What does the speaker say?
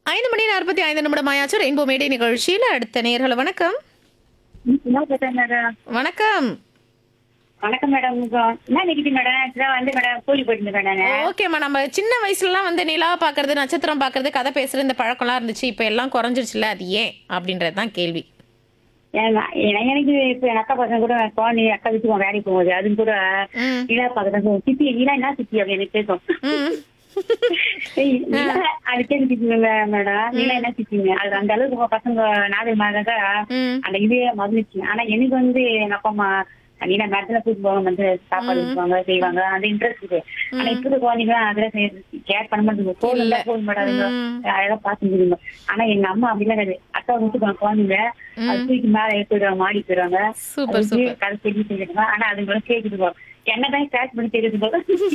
ஐந்து மணி நாற்பத்தி ஐந்து நிமிடம் ஆயாச்சு ரெயின்போ மேடை நிகழ்ச்சியில் அடுத்த நேர்களை வணக்கம் என்ன பேசுறேன் மேடம் வணக்கம் வணக்கம் மேடம் என்ன நிக்கிட்டு மேடம் இப்பதான் வந்து மேடம் கூலி போயிட்டு மேடம் நானு ஓகேம்மா நம்ம சின்ன வயசுலலாம் வந்து நிலா பார்க்கறது நட்சத்திரம் பார்க்கறது கதை பேசுறது இந்த பழக்கம்லாம் இருந்துச்சு இப்போ எல்லாம் குறைஞ்சிருச்சுல அது ஏன் அப்படின்றது தான் கேள்வி ஏன்னா, ஏன்னா எனக்கு இப்ப என் அக்கா பசங்க கூட குழந்தை அக்கா வீட்டுக்கு வேலைக்கு போகுது அதுவும் கூட ம் நிலா பாக்கதான் சித்தி நீலா என்ன சித்தி அப்படி எனக்கு பேசும் ம் ஏய், நிலா, அது கேட்டுக்கிட்டு மேடம் நீலா என்ன சித்திங்க அது அந்த அளவுக்கு உங்க பசங்க நாலு மாதங்க ம் அந்த இதே மகிழ்ச்சி ஆனா எனக்கு வந்து எங்க அப்பா அம்மா நீலா மேடத்துல கூட்டு போவாங்க வந்து சாப்பாடு வைப்பாங்க செய்வாங்க அந்த இன்ட்ரெஸ்ட் இருக்கு ஆனா இப்ப இருக்க குழந்தைங்க அதெல்லாம் கேர் பண்ண மாட்டேங்குது போன் இருந்தா போன் மாட்டாதுங்க ம். அழகா பாத்துருங்க ஆனா எங்க அம்மா அப்படிலாம் கிடையாது அக்கா விட்டுப்பாங்க குழந்தைங்க அது தூக்கி மேல எடுத்துடுவாங்க மாடி போயிடுவாங்க சூப்பர் சூப்பர் கதை சொல்லி செஞ்சிருவாங்க ஆனா அதுங்களும் கேக்குது என்னதான் கேட்ச் பண்ணி தெரியுது போல